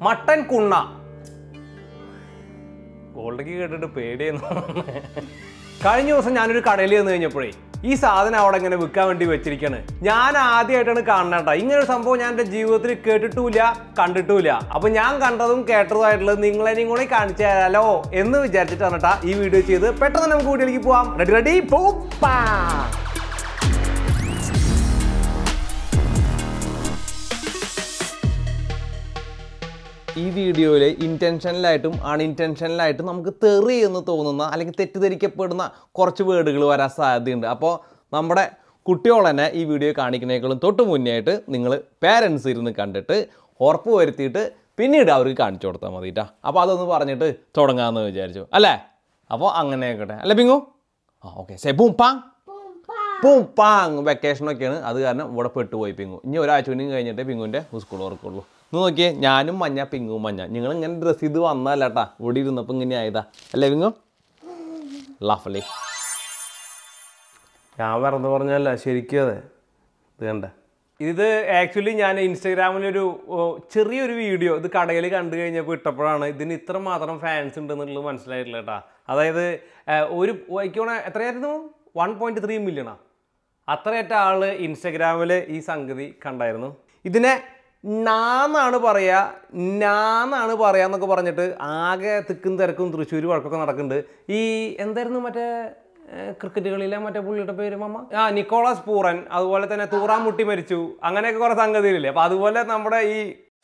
Mutton കുണ്ണ ഗോൾഡക്ക് കേട്ടിട്ട് പേടിയെന്നു കഴിഞ്ഞ ദിവസം ഞാനൊരു കടയിൽ ചെന്ന് കഴിഞ്ഞപ്പോഴേ ഈ സാധനം അവിടെ ഇങ്ങനെ വിൽക്കാൻ വേണ്ടി വെച്ചിരിക്കുകയാണ് ഞാൻ ആദ്യമായിട്ടാണ് കാണണേട്ടാ ഇങ്ങനെ ഒരു സംഭവം ഞാൻ എൻ്റെ ജീവിതത്തിൽ കേട്ടിട്ടുമില്ല കണ്ടിട്ടുമില്ല അപ്പൊ ഞാൻ കണ്ടതും കേട്ടതുമായിട്ടുള്ളത് നിങ്ങളെയും കൂടെ കാണിച്ചു തരാലോ എന്ന് വിചാരിച്ചിട്ടാണ് കേട്ടാ ഈ വീഡിയോ ചെയ്ത് പെട്ടെന്ന് നമുക്ക് വീഡിയോയിലേക്ക് പോവാം റെഡി റെഡി പോപ്പാ ഈ വീഡിയോയിൽ ഇൻറ്റൻഷനലായിട്ടും അൺഇൻറ്റൻഷനലായിട്ടും നമുക്ക് തെറി എന്ന് തോന്നുന്ന അല്ലെങ്കിൽ തെറ്റിദ്ധരിക്കപ്പെടുന്ന കുറച്ച് വേർഡുകൾ വരാൻ സാധ്യതയുണ്ട് അപ്പോൾ നമ്മുടെ കുട്ടികൾ തന്നെ ഈ വീഡിയോ കാണിക്കുന്നതിനേക്കാളും തൊട്ട് മുന്നേ ആയിട്ട് നിങ്ങൾ പേരൻസ് ഇരുന്ന് കണ്ടിട്ട് ഉറപ്പ് വരുത്തിയിട്ട് പിന്നീട് അവർക്ക് കാണിച്ചു കൊടുത്താൽ മതി കേട്ടോ അപ്പോൾ അതൊന്ന് പറഞ്ഞിട്ട് തുടങ്ങാമെന്ന് വിചാരിച്ചു അല്ലേ അപ്പോൾ അങ്ങനെ ആയിക്കോട്ടെ അല്ലേ പിങ്ങു ആ okay say boom pang boom pang വെക്കേഷനൊക്കെയാണ് അത് കാരണം ഇവിടെ പെട്ടുപോയി പിങ്ങു ഇനി ഒരാഴ്ച കൂടി കഴിഞ്ഞിട്ട് പിങ്ങുവിൻ്റെ സ്കൂൾ തുറക്കുള്ളൂ ഒന്ന് നോക്കിയേ ഞാനും മഞ്ഞ പിങ്ങും മഞ്ഞ നിങ്ങൾ ഇങ്ങനെ ഡ്രസ്സ് ചെയ്ത് വന്നല്ലേട്ടാ ഇവിടെ ഇരുന്നപ്പോൾ ഇങ്ങനെ ആയതാ അല്ലേ പിങ്ങു ലഫ്ലി ഞാൻ വെറുതെ പറഞ്ഞല്ല ശരിക്കും അതെ ഇത് കണ്ട ഇത് ആക്ച്വലി ഞാൻ ഇൻസ്റ്റാഗ്രാമിലൊരു ഓ, ചെറിയൊരു വീഡിയോ ഇത് കടയിൽ കണ്ടു കഴിഞ്ഞപ്പോൾ ഇട്ടപ്പോഴാണ് ഇതിന് ഇത്ര മാത്രം ഫാൻസ് ഉണ്ടെന്നുള്ളത് മനസ്സിലായിട്ടില്ല കേട്ടാ അതായത് ആ, ഒരു എനിക്കോണ എത്രയായിരുന്നു വൺ പോയിന്റ് ത്രീ മില്യണാ അത്രയേറ്റ ആള് ഇൻസ്റ്റഗ്രാമിൽ ഈ സംഗതി കണ്ടായിരുന്നു ഇതിനെ നാന്നാണ് പറയുക നാന്നാണ് പറയുക എന്നൊക്കെ പറഞ്ഞിട്ട് ആകെ തിക്കും തിരക്കും തൃശ്ശൂർ വഴക്കൊക്കെ നടക്കുന്നുണ്ട് ഈ എന്തായിരുന്നു മറ്റേ ഏഹ്, ക്രിക്കറ്റ് കളിയിലെ മറ്റേ പുള്ളിയുടെ പേര് മമ്മ ആ നിക്കോളാസ് പൂറൻ അതുപോലെ തന്നെ തൂറാമുട്ടി മരിച്ചു അങ്ങനെയൊക്കെ കുറേ സംഗതികളില്ലേ അപ്പോൾ അതുപോലെ നമ്മുടെ ഈ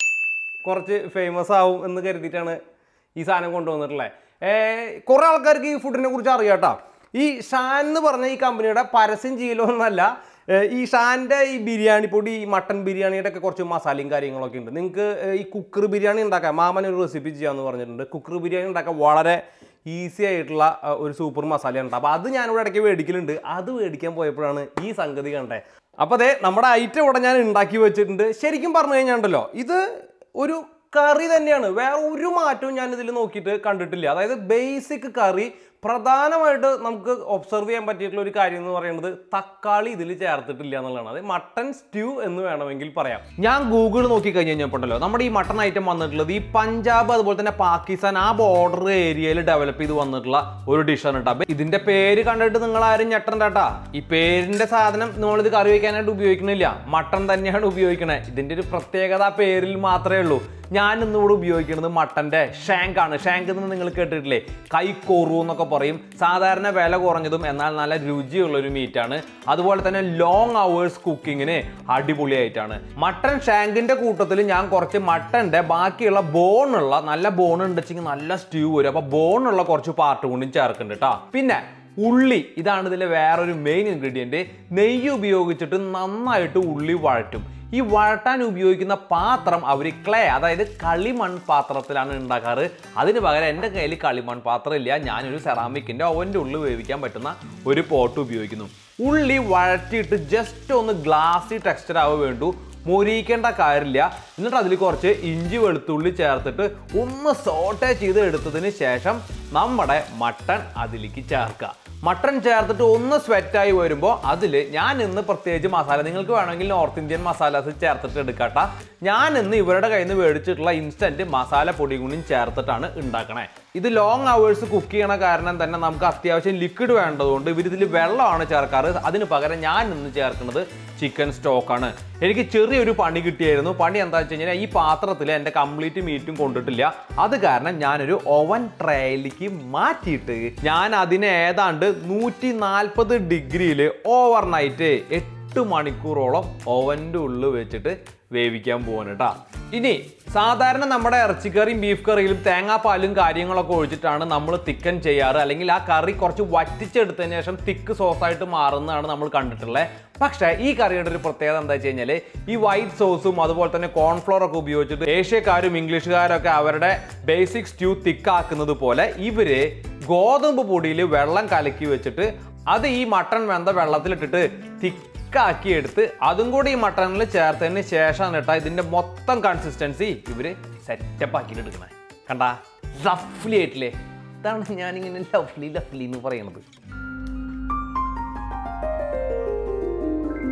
കുറച്ച് ഫേമസ് ആവും എന്ന് കരുതിയിട്ടാണ് ഈ സാധനം കൊണ്ടുവന്നിട്ടുള്ളത് കുറേ ആൾക്കാർക്ക് ഈ ഫുഡിനെ കുറിച്ച് അറിയാം കേട്ടോ ഈ ഷാൻ എന്ന് പറഞ്ഞ ഈ കമ്പനിയുടെ പരസ്യം ചെയ്യലൊന്നല്ല ഏഹ് ഈ ഷാൻ്റെ ഈ ബിരിയാണി പൊടി ഈ മട്ടൻ ബിരിയാണിയുടെ ഒക്കെ കുറച്ച് മസാലയും കാര്യങ്ങളൊക്കെ ഉണ്ട് നിങ്ങൾക്ക് ഈ കുക്കർ ബിരിയാണി ഉണ്ടാക്കാം മാമൻ ഒരു റെസിപ്പി ചെയ്യാമെന്ന് പറഞ്ഞിട്ടുണ്ട് കുക്കർ ബിരിയാണി ഉണ്ടാക്കാൻ വളരെ ഈസി ആയിട്ടുള്ള അഹ്, ഒരു സൂപ്പർ മസാല ഉണ്ട് അപ്പോൾ അത് ഞാനിവിടെ ഇടയ്ക്ക് മേടിക്കലുണ്ട് അത് മേടിക്കാൻ പോയപ്പോഴാണ് ഈ സംഗതി കണ്ടത് അപ്പോൾ അതെ നമ്മുടെ ഐറ്റം ഇവിടെ ഞാൻ ഉണ്ടാക്കി വെച്ചിട്ടുണ്ട് ശരിക്കും പറഞ്ഞു കഴിഞ്ഞാണ്ടല്ലോ ഇത് ഒരു കറി തന്നെയാണ് വേറെ ഒരു മാറ്റവും ഞാൻ ഇതിൽ നോക്കിയിട്ട് കണ്ടിട്ടില്ല അതായത് ബേസിക് കറി പ്രധാനമായിട്ട് നമുക്ക് ഒബ്സർവ് ചെയ്യാൻ പറ്റിയിട്ടുള്ള ഒരു കാര്യം എന്ന് പറയുന്നത് തക്കാളി ഇതിൽ ചേർത്തിട്ടില്ല എന്നുള്ളതാണ് അത് മട്ടൺ സ്റ്റ്യൂ എന്ന് വേണമെങ്കിൽ പറയാം ഞാൻ ഗൂഗിൾ നോക്കി കഴിഞ്ഞ് കഴിഞ്ഞപ്പോണ്ടല്ലോ നമ്മുടെ ഈ മട്ടൺ ഐറ്റം വന്നിട്ടുള്ളത് ഈ പഞ്ചാബ് അതുപോലെ തന്നെ പാകിസ്ഥാൻ ആ ബോർഡർ ഏരിയയിൽ ഡെവലപ്പ് ചെയ്ത് വന്നിട്ടുള്ള ഒരു ഡിഷാണ് കേട്ടോ അപ്പൊ ഇതിന്റെ പേര് കണ്ടിട്ട് നിങ്ങൾ ആരും ഞെട്ടണ്ട കേട്ടാ ഈ പേരിന്റെ സാധനം നമ്മളിത് കറി വയ്ക്കാനായിട്ട് ഉപയോഗിക്കണില്ല മട്ടൺ തന്നെയാണ് ഉപയോഗിക്കണത് ഇതിന്റെ ഒരു പ്രത്യേകത ആ പേരിൽ മാത്രമേ ഉള്ളൂ ഞാൻ ഇന്നിവിടെ ഉപയോഗിക്കുന്നത് മട്ടന്റെ ഷാങ്ക് ആണ് ഷാങ്ക് എന്ന് നിങ്ങൾ കേട്ടിട്ടില്ലേ കൈക്കോറു എന്നൊക്കെ പറയും സാധാരണ വില കുറഞ്ഞതും എന്നാൽ നല്ല രുചിയുള്ള ഒരു മീറ്റാണ് അതുപോലെ തന്നെ ലോങ് അവേഴ്സ് കുക്കിങ്ങിന് അടിപൊളിയായിട്ടാണ് മട്ടൺ ഷാങ്കിന്റെ കൂട്ടത്തിൽ ഞാൻ കുറച്ച് മട്ടന്റെ ബാക്കിയുള്ള ബോണുള്ള നല്ല ബോൺ ഉണ്ടെച്ചെങ്കിൽ നല്ല സ്റ്റ്യൂ വരും അപ്പൊ ബോണുള്ള കുറച്ച് പാർട്ട് കൊണ്ടും ചേർക്കുന്നുണ്ട് കേട്ടോ പിന്നെ ഉള്ളി ഇതാണ് ഇതിലെ വേറൊരു മെയിൻ ഇൻഗ്രീഡിയൻറ്റ് നെയ്യ് ഉപയോഗിച്ചിട്ട് നന്നായിട്ട് ഉള്ളി വഴറ്റും ഈ വഴട്ടാൻ ഉപയോഗിക്കുന്ന പാത്രം അവർ ക്ലേ അതായത് കളിമൺ പാത്രത്തിലാണ് ഉണ്ടാക്കാറ് അതിന് പകരം എൻ്റെ കയ്യിൽ കളിമൺ പാത്രം ഇല്ല ഞാനൊരു സെറാമിക്കിൻ്റെ ഓവൻ്റെ ഉള്ളിൽ വേവിക്കാൻ പറ്റുന്ന ഒരു പോട്ട് ഉപയോഗിക്കുന്നു ഉള്ളി വഴറ്റിയിട്ട് ജസ്റ്റ് ഒന്ന് ഗ്ലാസി ടെക്സ്ചർ ആവുക വേണ്ടു മൊരിയിക്കേണ്ട കാര്യമില്ല എന്നിട്ട് അതിൽ കുറച്ച് ഇഞ്ചി വെളുത്തുള്ളി ചേർത്തിട്ട് ഒന്ന് സോട്ടേ ചെയ്ത് എടുത്തതിന് ശേഷം നമ്മുടെ മട്ടൺ അതിലേക്ക് ചേർക്കുക മട്ടൺ ചേർത്തിട്ട് ഒന്ന് സ്വെറ്റായി വരുമ്പോൾ അതിൽ ഞാൻ ഇന്ന് പ്രത്യേകിച്ച് മസാല നിങ്ങൾക്ക് വേണമെങ്കിൽ നോർത്ത് ഇന്ത്യൻ മസാലാസ് ചേർത്തിട്ട് എടുക്കട്ട ഞാൻ ഇന്ന് ഇവരുടെ കയ്യിൽ നിന്ന് മേടിച്ചിട്ടുള്ള ഇൻസ്റ്റന്റ് മസാല പൊടി കൂടിയും ചേർത്തിട്ടാണ് ഉണ്ടാക്കണേ ഇത് ലോങ് അവേഴ്സ് കുക്ക് ചെയ്യണ കാരണം തന്നെ നമുക്ക് അത്യാവശ്യം ലിക്വിഡ് വേണ്ടതുകൊണ്ട് ഇവരിതിൽ വെള്ളമാണ് ചേർക്കാറ് അതിന് പകരം ഞാൻ ഇന്ന് ചേർക്കുന്നത് ചിക്കൻ സ്റ്റോക്കാണ് എനിക്ക് ചെറിയൊരു പണി കിട്ടിയായിരുന്നു പണി എന്താ വെച്ച് കഴിഞ്ഞാൽ ഈ പാത്രത്തിൽ എൻ്റെ കംപ്ലീറ്റ് മീറ്റും കൊണ്ടിട്ടില്ല അത് കാരണം ഞാനൊരു ഓവൻ ട്രയലിലേക്ക് മാറ്റിയിട്ട് ഞാൻ അതിനെ ഏതാണ്ട് നൂറ്റി നാൽപ്പത് ഡിഗ്രിയിൽ ഓവർ നൈറ്റ് എട്ട് മണിക്കൂറോളം ഓവൻ്റെ ഉള്ളിൽ വെച്ചിട്ട് വേവിക്കാൻ പോവാണ് കേട്ടോ ഇനി സാധാരണ നമ്മുടെ ഇറച്ചിക്കറിയും ബീഫ് കറിയിലും തേങ്ങാപ്പാലും കാര്യങ്ങളൊക്കെ ഒഴിച്ചിട്ടാണ് നമ്മൾ തിക്കൻ ചെയ്യാറ് അല്ലെങ്കിൽ ആ കറി കുറച്ച് വറ്റിച്ചെടുത്തതിന് ശേഷം തിക്ക് സോസായിട്ട് മാറുന്നതാണ് നമ്മൾ കണ്ടിട്ടുള്ളത് പക്ഷേ ഈ കറിയുടെ ഒരു പ്രത്യേകത എന്താ വെച്ച് കഴിഞ്ഞാൽ ഈ വൈറ്റ് സോസും അതുപോലെ തന്നെ കോൺഫ്ലോർ ഒക്കെ ഉപയോഗിച്ചിട്ട് ഏഷ്യക്കാരും ഇംഗ്ലീഷുകാരൊക്കെ അവരുടെ ബേസിക് സ്റ്റ്യൂ തിക്കാക്കുന്നത് പോലെ ഇവര് ഗോതമ്പ് പൊടിയിൽ വെള്ളം കലക്കി വെച്ചിട്ട് അത് ഈ മട്ടൺ വെന്ത വെള്ളത്തിലിട്ടിട്ട് തിക്കാക്കി എടുത്ത് അതും കൂടി ഈ മട്ടണിൽ ചേർത്തതിന് ശേഷമാണ് കേട്ടോ ഇതിന്റെ മൊത്തം കൺസിസ്റ്റൻസി ഇവര് സെറ്റപ്പ് ആക്കിയിട്ട് എടുക്കണേ കണ്ടാ ലഫ്ലി ആയിട്ടില്ലേ ഇതാണ് ഞാനിങ്ങനെ ലഫ്ലി ലഫ്ലി എന്ന് പറയണത്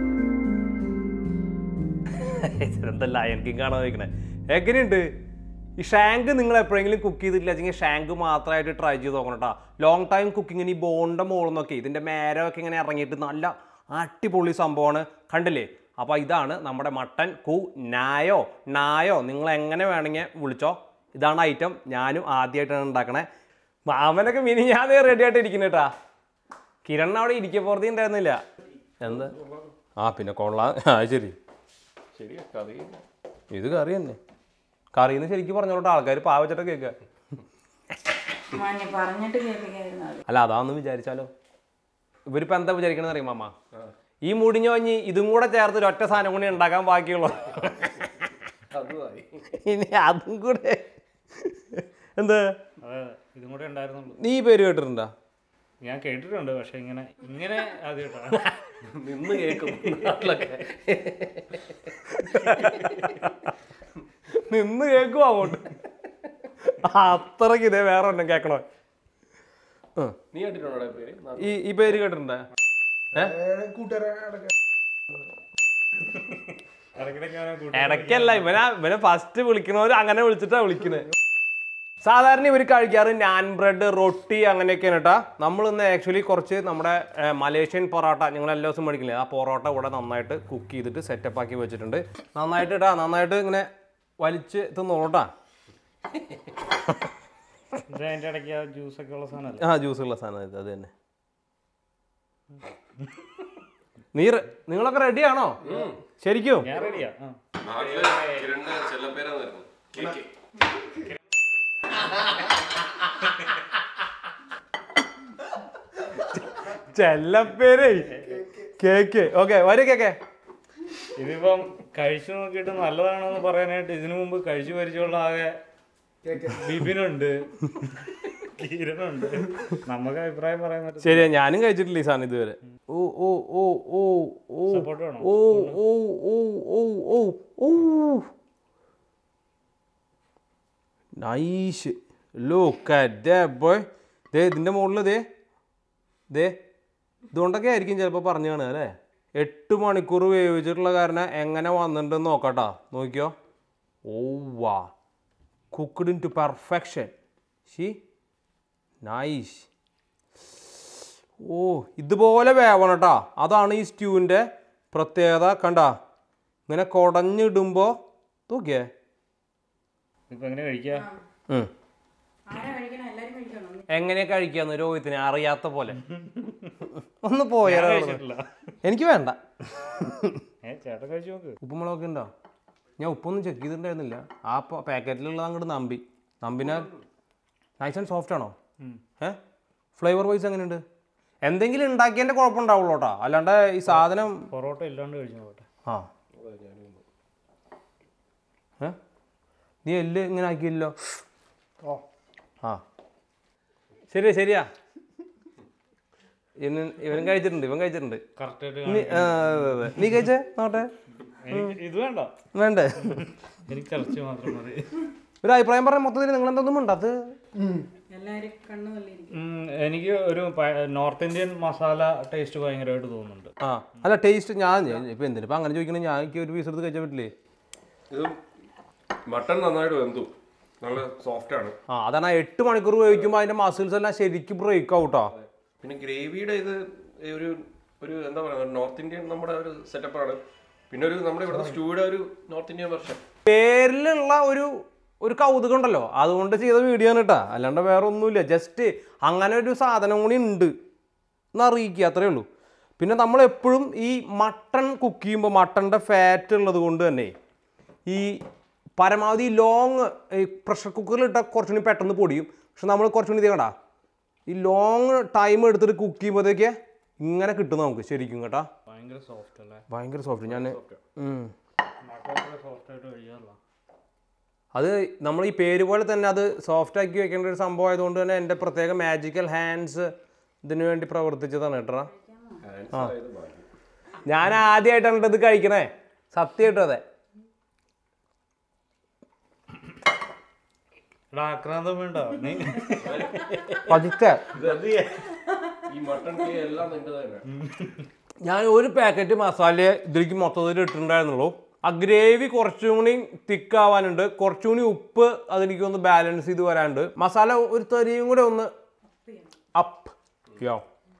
എന്താ ലയൺ കിങ് കാണാൻ വയ്ക്കണേ എങ്ങനെയുണ്ട് ഈ ഷാങ്ക് നിങ്ങൾ എപ്പോഴെങ്കിലും കുക്ക് ചെയ്തിട്ടില്ല വെച്ചെങ്കിൽ ഷാങ്ക് മാത്രമായിട്ട് ട്രൈ ചെയ്ത് നോക്കണം കേട്ടോ ലോങ് ടൈം കുക്കിങ്ങിന് ഈ ബോണിൻ്റെ മുകളിൽ നിന്നൊക്കെ ഇതിൻ്റെ മേരമൊക്കെ ഇങ്ങനെ ഇറങ്ങിയിട്ട് നല്ല അടിപൊളി സംഭവമാണ് കണ്ടില്ലേ അപ്പോൾ ഇതാണ് നമ്മുടെ മട്ടൻ കു നായോ നായോ നിങ്ങൾ എങ്ങനെ വേണമെങ്കിൽ വിളിച്ചോ ഇതാണ് ഐറ്റം ഞാനും ആദ്യമായിട്ടാണ് ഉണ്ടാക്കണേ മാമനൊക്കെ മിനി ഞാൻ റെഡി ആയിട്ട് ഇരിക്കുന്നു കേട്ടാ കിരൺ അവിടെ ഇരിക്കപ്പുറത്തി ഉണ്ടായിരുന്നില്ല എന്ത് ആ പിന്നെ കൊള്ളാം ആ ശരി ശരിയാ കറി ഇത് കറി തന്നെ കറിന്ന് ശരിക്കും പറഞ്ഞോട്ടെ ആൾക്കാർ പാവച്ചിട്ട് കേൾക്കുക മോനെ പറഞ്ഞിട്ട് കേൾപ്പിക്കായിരുന്നു അത് അല്ല അതാന്ന് വിചാരിച്ചാലോ ഇവരിപ്പോ എന്താ വിചാരിക്കണെന്ന് അറിയാം മാമ ഈ മുടിഞ്ഞു കഴിഞ്ഞ് ഇതും കൂടെ ചേർത്ത് ഒരു ഒറ്റ സാധനം കൂടി ഉണ്ടാക്കാൻ ബാക്കിയുള്ളൂ അതുമായി ഇനി അതും കൂടെ എന്ത് അതെ ഇതും കൂടെ ഉണ്ടായിരുന്നുള്ളൂ നീ ഈ പേര് കേട്ടിട്ടുണ്ടോ ഞാൻ കേട്ടിട്ടുണ്ട് പക്ഷെ ഇങ്ങനെ ഇങ്ങനെ ആദ്യമായിട്ടാണ് നിന്ന് കേൾക്കും നാട്ടിലൊക്കെ നിന്ന് കേൾക്കും അങ്ങോട്ട് അത്രക്ക് ഇതേ വേറെ ഒന്നും കേൾക്കണോ ഉം. നീ കണ്ടിട്ടുണ്ടോ പേര് നാ- ഈ ഈ പേര് കേട്ടിട്ടുണ്ടോ ഏ ഇടയ്ക്കിടയ്ക്ക് അവനെ കൂട്ടി ഇടയ്ക്കല്ല ഇവനെ ഇവനെ ഫസ്റ്റ് വിളിക്കണവര് അങ്ങനെ വിളിച്ചിട്ടാ വിളിക്കുന്നത് സാധാരണ ഇവർ കഴിക്കാറ് നാൻ ബ്രെഡ് റൊട്ടി അങ്ങനെയൊക്കെയാണ് കേട്ടോ നമ്മൾ ഇന്ന് ആക്ച്വലി കുറച്ച് നമ്മുടെ ഏർ, മലേഷ്യൻ പൊറോട്ട ഞങ്ങൾ എല്ലാ ദിവസവും മേടിക്കില്ലേ ആ പൊറോട്ട ഇവിടെ നന്നായിട്ട് കുക്ക് ചെയ്തിട്ട് സെറ്റപ്പ് ആക്കി വെച്ചിട്ടുണ്ട് നന്നായിട്ട് ഇട്ടാ നന്നായിട്ട് ഇങ്ങനെ വലിച്ച് തിന്നോട്ടാ ഇത് അതിന്റെ ഇടയ്ക്ക് ആ ജ്യൂസ് ഒക്കെ ഉള്ള സാധനമല്ല ആ ജ്യൂസുള്ള സാധനം ഇത് അത് തന്നെ നീ റെ- നിങ്ങളൊക്കെ റെഡിയാണോ ശരിക്കും ഞാൻ റെഡിയാ ആ നാട്ടില് കിരണിന്റെ ചെല്ലപ്പേരാന്നായിരുന്നു കേക്ക് ചെല്ലപ്പേരേ കേക്ക് ഓക്കെ വരൂ കേക്കേ ഇതിപ്പം കഴിച്ചു നോക്കിയിട്ട് നല്ലതാണെന്ന് പറയാനായിട്ട് ഇതിനു മുമ്പ് കഴിച്ചു പരിചയമുള്ള ആകെ ബിബിനുണ്ട് കിരണുണ്ട് നമുക്ക് അഭിപ്രായം പറയാൻ പറ്റും ശരിയാ ഞാനും കഴിച്ചിട്ടില്ല ഈ സാധനം ഇതുവരെ ഓ ഓ ഓ ഓ ഓ സപ്പോർട്ട് വേണോ ഓ ഓ ഓ ഓ ഓ ഓ nice look at that boy ദേ ഇതിൻ്റെ മുകളിൽ ദേ ദേ ഇതുകൊണ്ടൊക്കെ ആയിരിക്കും ചിലപ്പോൾ പറഞ്ഞു കാണുക അല്ലേ എട്ട് മണിക്കൂർ വേവിച്ചിട്ടുള്ള കാരണം എങ്ങനെ വന്നിട്ടുണ്ടെന്ന് നോക്കട്ടാ നോക്കിയോ ഓ വാ cooked in to perfection she nice ഓ ഇതുപോലെ വേവണം കേട്ടോ അതാണ് ഈ സ്റ്റ്യൂവിൻ്റെ പ്രത്യേകത കണ്ട ഇങ്ങനെ കുടഞ്ഞിടുമ്പോൾ നോക്കിയേ ഇപ്പൊ എങ്ങനെ കഴിക്കുക ആരാ കഴിക്കണം എല്ലാരും കഴിക്കണം എങ്ങനെ കഴിക്കാന്ന് രോഹിത്തിന് അറിയാത്ത പോലെ ഒന്ന് പോയാലോ കഴിച്ചിട്ടില്ല എനിക്ക് വേണ്ട ഏ ചേട്ടൻ കഴിച്ചു നോക്ക് ഉപ്പുമുളകൊക്കെ ഉണ്ടോ ഞാൻ ഉപ്പൊന്നും ചെക്ക് ചെയ്തിട്ടുണ്ടായിരുന്നില്ല ആ പാക്കറ്റിലുള്ളത് അങ്ങോട്ട് നമ്പി നമ്പിനാൽ നൈസ് ആൻഡ് സോഫ്റ്റ് ആണോ ഏ ഫ്ലേവർ വൈസ് എങ്ങനെയുണ്ട് എന്തെങ്കിലും ഉണ്ടാക്കിയതിൻ്റെ കുഴപ്പമുണ്ടാവുള്ളൂ കേട്ടോ അല്ലാണ്ട് ഈ സാധനം പൊറോട്ട ഇല്ലാണ്ട് കഴിച്ചു നോക്കട്ടെ ആ ഏ നീ എല്ല് ഇങ്ങനെ ആക്കിയില്ലോ ആ ശരിയാ ശരിയാ ഇന്ന് ഇവൻ കഴിച്ചിട്ടുണ്ട് ഇവൻ കഴിച്ചിട്ടുണ്ട് കറക്റ്റായിട്ട് നീ ആ, അതെ, അതെ. നീ കഴിച്ചേ നോട്ടെ എനിക്ക് ഇത് വേണ്ട വേണ്ടേ എനിക്ക് ഇറച്ചി മാത്രം മതി ഒരു അഭിപ്രായം പറയാൻ മൊത്തത്തിൽ നിങ്ങൾ എന്തൊന്നും ഉണ്ടാത്ത് എല്ലാരും കണ്ണു തള്ളിയിരിക്കും ഉം, എനിക്ക് ഒരു പ- നോർത്ത് ഇന്ത്യൻ മസാല ടേസ്റ്റ് ഭയങ്കരമായിട്ട് തോന്നുന്നുണ്ട് ആ അല്ല ടേസ്റ്റ് ഞാൻ ഇപ്പൊ എന്തിനാ ഇപ്പൊ അങ്ങനെ ചോദിക്കണേ ഞാൻ എനിക്ക് ഒരു പീസ് എടുത്ത് കഴിച്ചാൽ പറ്റില്ലേ ഇത് മട്ടൺ നന്നായിട്ട് വെന്തു നല്ല സോഫ്റ്റ് ആണ് ആ അതാണ് ആ എട്ട് മണിക്കൂർ വേവിക്കുമ്പോൾ അതിന്റെ മസിൽസ് എല്ലാം ശരിക്കും ബ്രേക്ക് ഔട്ടാ പിന്നെ ഗ്രേവിയുടെ ഇത് ഒരു ഒരു എന്താ പറയുക നോർത്ത് ഇന്ത്യൻ നമ്മുടെ ഒരു സെറ്റപ്പ് ആണ് പിന്നെ ഒരു നമ്മുടെ ഇവിടുത്തെ സ്റ്റൂയുടെ ഒരു നോർത്ത് ഇന്ത്യൻ വെർഷൻ പേരിലുള്ള ഒരു ഒരു കൗതുകം ഉണ്ടല്ലോ അതുകൊണ്ട് ചെയ്ത വീഡിയോ ആണ് കേട്ടാ അല്ലാണ്ട് വേറെ ഒന്നുമില്ല ജസ്റ്റ് അങ്ങനെ ഒരു സാധനം കൂടി ഉണ്ട് എന്ന് അറിയിക്കുക അത്രേ ഉള്ളൂ പിന്നെ നമ്മൾ എപ്പോഴും ഈ മട്ടൺ കുക്ക് ചെയ്യുമ്പോൾ മട്ടൻ്റെ ഫാറ്റ് ഉള്ളത് കൊണ്ട് തന്നെ ഈ പരമാവധി ലോങ് ഈ പ്രഷർ കുക്കറിൽ ഇട്ടാൽ കുറച്ചുകൂടി പെട്ടെന്ന് പൊടിയും പക്ഷെ നമ്മൾ കുറച്ചുകൂടി ഇത് കണ്ടാ ഈ ലോങ് ടൈം എടുത്തിട്ട് കുക്ക് ചെയ്യുമ്പോഴത്തേക്ക് ഇങ്ങനെ കിട്ടും നമുക്ക് ശരിക്കും കേട്ടാ ഭയങ്കര സോഫ്റ്റ് അല്ലേ ഭയങ്കര സോഫ്റ്റ് ഞാൻ സോഫ്റ്റ് ആയിട്ട് കഴിയാറില്ല അത് നമ്മൾ ഈ പേര് പോലെ തന്നെ അത് സോഫ്റ്റ് ആക്കി വെക്കേണ്ട ഒരു സംഭവം ആയതുകൊണ്ട് തന്നെ എൻ്റെ പ്രത്യേക മാജിക്കൽ ഹാൻഡ്സ് ഇതിനു വേണ്ടി പ്രവർത്തിച്ചതാണ് കേട്ടോ ഞാൻ ആദ്യമായിട്ടാണ് ഇത് കഴിക്കണേ സത്യമായിട്ടും അതെ എടാ ആക്രാന്തം വേണ്ട നീ പതുക്കെ ഈ മട്ടൺ ടീ എല്ലാം നിന്റെ തന്നെ ഞാൻ ഒരു പാക്കറ്റ് മസാല ഇതിലേക്ക് മൊത്തത്തിൽ ഇട്ടിട്ടുണ്ടായിരുന്നുള്ളൂ ആ ഗ്രേവി കുറച്ചും കൂടി തിക്കാവാനുണ്ട് കുറച്ചും കൂടി ഉപ്പ് അതെനിക്ക് ഒന്ന് ബാലൻസ് ചെയ്ത് വരാനുണ്ട് മസാല ഒരു തരിയും കൂടെ ഒന്ന് അപ്പ് യോ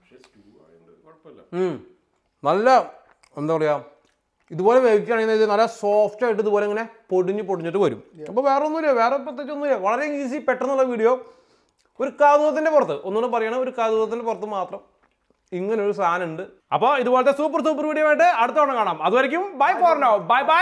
ഉം. നല്ല എന്താ പറയുക ഇതുപോലെ വേവിക്കുകയാണെങ്കിൽ നല്ല സോഫ്റ്റ് ആയിട്ട് ഇതുപോലെ ഇങ്ങനെ പൊടിഞ്ഞ് പൊടിഞ്ഞിട്ട് വരും അപ്പോൾ വേറെ ഒന്നുമില്ല വേറെ പ്രത്യേകിച്ച് ഒന്നുമില്ല വളരെ ഈസി പെട്ടെന്നുള്ള വീഡിയോ ഒരു കാതുകത്തിൻ്റെ പുറത്ത് ഒന്നുകൂടെ പറയണം ഒരു കാതുകത്തിൻ്റെ പുറത്ത് മാത്രം ഇങ്ങനെ ഒരു സാധനം ഉണ്ട് അപ്പോൾ ഇതുപോലത്തെ സൂപ്പർ സൂപ്പർ വീഡിയോ ആയിട്ട് അടുത്ത തവണ കാണാം അതുവരെയും bye for now bye bye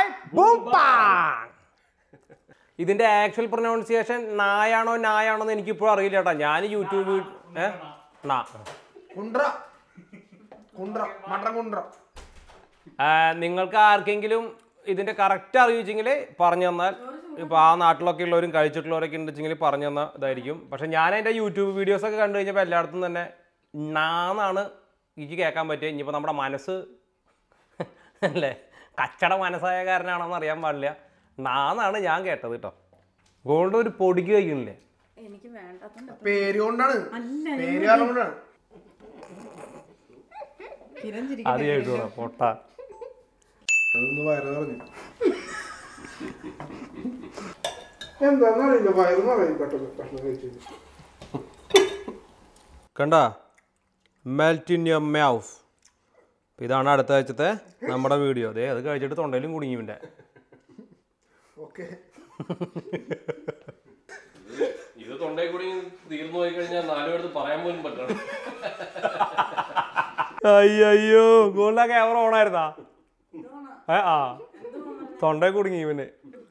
ഇതിന്റെ ആക്ച്വൽ പ്രൊനൗൺസിയേഷൻ നായാണോ നായാണോ എന്ന് എനിക്കിപ്പോഴും അറിയില്ല കേട്ടോ ഞാൻ യൂട്യൂബ് ഏ നാ കുണ്ട്ര കുണ്ട്ര മട്ടൻ കുണ്ട്ര ആ, നിങ്ങൾക്ക് ആർക്കെങ്കിലും ഇതിന്റെ കറക്റ്റ് അറിയിച്ചെങ്കിൽ പറഞ്ഞു തന്നാൽ ഇപ്പോൾ ആ നാട്ടിലൊക്കെ ഉള്ളവരും കഴിച്ചിട്ടുള്ളവരൊക്കെ ഉണ്ടെങ്കിൽ പറഞ്ഞു തന്നാൽ ഇതായിരിക്കും പക്ഷെ ഞാൻ എൻ്റെ യൂട്യൂബ് വീഡിയോസ് ഒക്കെ കണ്ടു കഴിഞ്ഞപ്പോൾ എല്ലായിടത്തും തന്നെ നാന്നാണ് എനിക്ക് കേൾക്കാൻ പറ്റിയത് ഇനിയിപ്പോൾ നമ്മുടെ മനസ്സ് അല്ലേ കച്ചട മനസ്സായ കാരനാണെന്ന് അറിയാൻ പാടില്ല നാന്നാണ് ഞാൻ കേട്ടത് കേട്ടോ ഗോൾഡ് ഒരു പൊടിക്ക് കഴിക്കണില്ലേ എനിക്ക് വേണ്ടാത്തോണ്ട് പേര് കൊണ്ടാണ് അല്ല പേര് കാരണം കൊണ്ടാണ് തിരഞ്ചിരിക്കും അത് കേട്ടോ പൊട്ട അതൊന്ന് വയറ് പറഞ്ഞു എന്താന്നറിയില്ല വയറ് നിറയും പെട്ടെന്ന് ഭക്ഷണം കഴിച്ചത് കണ്ട മെൽറ്റ് ഇൻ യുവർ മൗഫ് ഇതാണ് അടുത്ത ആഴ്ചത്തെ നമ്മുടെ വീഡിയോ അതെ അത് കഴിച്ചിട്ട് തൊണ്ടയിലും കുടുങ്ങി ഇവൻ്റെ ഓക്കെ ഇത് തൊണ്ടയിൽ കൂടി തീർന്നു പോയി കഴിഞ്ഞാൽ നാലു പേർക്ക് പറയാൻ പോലും പറ്റണം അയ്യോ ഗോൾഡ ക്യാമറ ഓണായിരുന്നാ ഏ, ആ തൊണ്ടയിൽ കുടുങ്ങി ഇവന്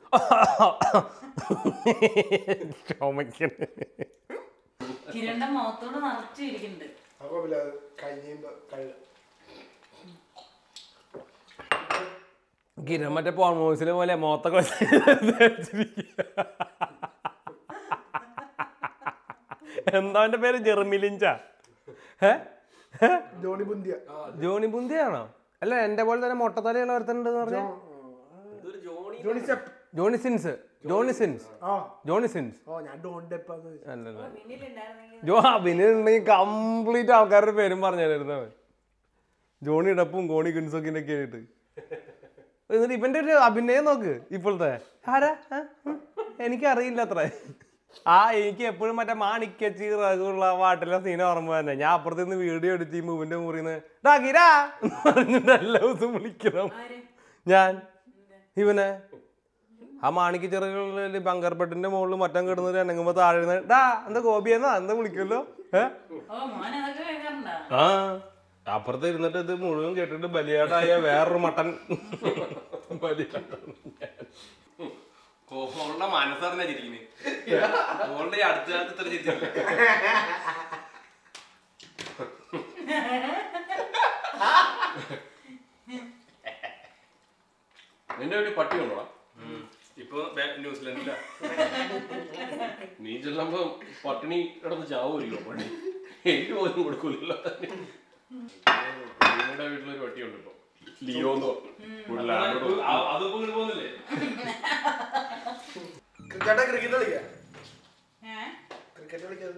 ചുമക്കണ് കിരണ്ട മുഖത്തോട് നിറച്ചിരിക്കുന്നുണ്ട് അപ്പൊ കഴിയുമ്പോ കഴിയ കിരൺ മറ്റേ പോൺമോസിലെ പോലെ മോത്തൊക്കെ വെച്ചിരിക്കുക. എന്താ അവന്റെ പേര് ജെർമിലിഞ്ച ഏ ഏ? ജോണി ബുന്തിയ ജോണി ബുന്തിയാണോ അല്ല എന്റെ പോലെ തന്നെ മൊട്ടത്തലയുള്ള ഒരുത്തനുണ്ടെന്ന് പറഞ്ഞ Johnny step Johnny Sins Johnny Sins ആ ജോണി സിൻസ് ഓ ഞാൻ ഡോൺ ഡെപ്പാന്ന് ചോദിച്ചു അല്ലല്ല പിന്നിലുണ്ടായിരുന്നെങ്കിൽ ജോ അഭിനയുണ്ടെങ്കിൽ കംപ്ലീറ്റ് ആൾക്കാരുടെ പേരും പറഞ്ഞു അവൻ ജോണി ഡപ്പും കോണി കിൻസൊക്കെ ഒക്കെ ആയിട്ട് എന്നിട്ട് ഇവന്റെ ഒരു അഭിനയം നോക്ക് ഇപ്പോഴത്തെ ആരാ ആ? ഉം. എനിക്കറിയില്ല അത്ര ആ എനിക്ക് എപ്പോഴും മറ്റേ മാണിക്കച്ചി റകുള്ള പാട്ടിലെ സീന ഓർമ്മ തന്നെ ഞാൻ അപ്പുറത്ത് നിന്ന് വീഡിയോ എടുത്ത് ഈ മൂവിന്റെ മുറിന്ന് ഡാ കിരാ എന്ന് പറഞ്ഞിട്ട് എല്ലാ ദിവസവും വിളിക്കണം ആര് ഞാൻ ഇവനെ ആ മാണിക്ക് ചെറുകളിൽ ബങ്കർപ്പെട്ടിന്റെ മുകളിൽ മറ്റം കിടന്നിട്ട് എണ്ണങ്ങുമ്പോ താഴെ ഇരുന്ന്, ഡാ എന്താ ഗോപിയെന്നാ എന്താ വിളിക്കല്ലോ ഏ ഓ മോൻ അതൊക്കെ കേൾക്കാറുണ്ടോ ആ അപ്പുറത്ത് ഇരുന്നിട്ട് ഇത് മുഴുവൻ കേട്ടിട്ട് ബലിയാടായ വേറൊരു മട്ടൻ കോഹോളുടെ മനസ്സറിഞ്ഞിരിക്കുന്നത് കോഹോളുടെ ഈ അടുത്ത കാലത്ത് ഇത്ര ചിരിച്ചില്ല നിന്റെ വീട്ടിൽ പട്ടി ഉണ്ടോടാ ഇപ്പൊ ന്യൂസിലൻഡില്ല നീ ചെല്ലുമ്പോ പട്ടിണി കിടന്ന് ചാവുമല്ലോ പട്ടി എനിക്ക് പോലും കൊടുക്കൂലല്ലോ നിങ്ങളുടെ വീട്ടിലൊരു പട്ടിയുണ്ട് ഇപ്പൊ ലിയോ എന്ന് പറഞ്ഞു അതിപ്പോ ഇങ്ങോട്ട് പോകുന്നില്ലേ ക്രിക്കറ്റ് ക്രിക്കറ്റ് കളിക്കാ ഏ ക്രിക്കറ്റ് കളിക്കാതെ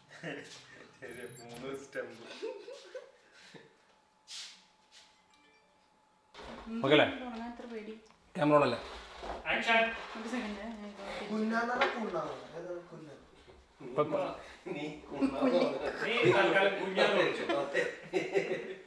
ഓക്കെ അല്ലേ തുടങ്ങാൻ എത്ര പേടി ക്യാമറ ഓണല്ലേ ഒരു സെക്കൻഡ് കുഞ്ഞാന്നാ കുണ്ണാ ഏതാ കുഞ്ഞാ നീ കുണ്ണാന്ന് പറഞ്ഞത്.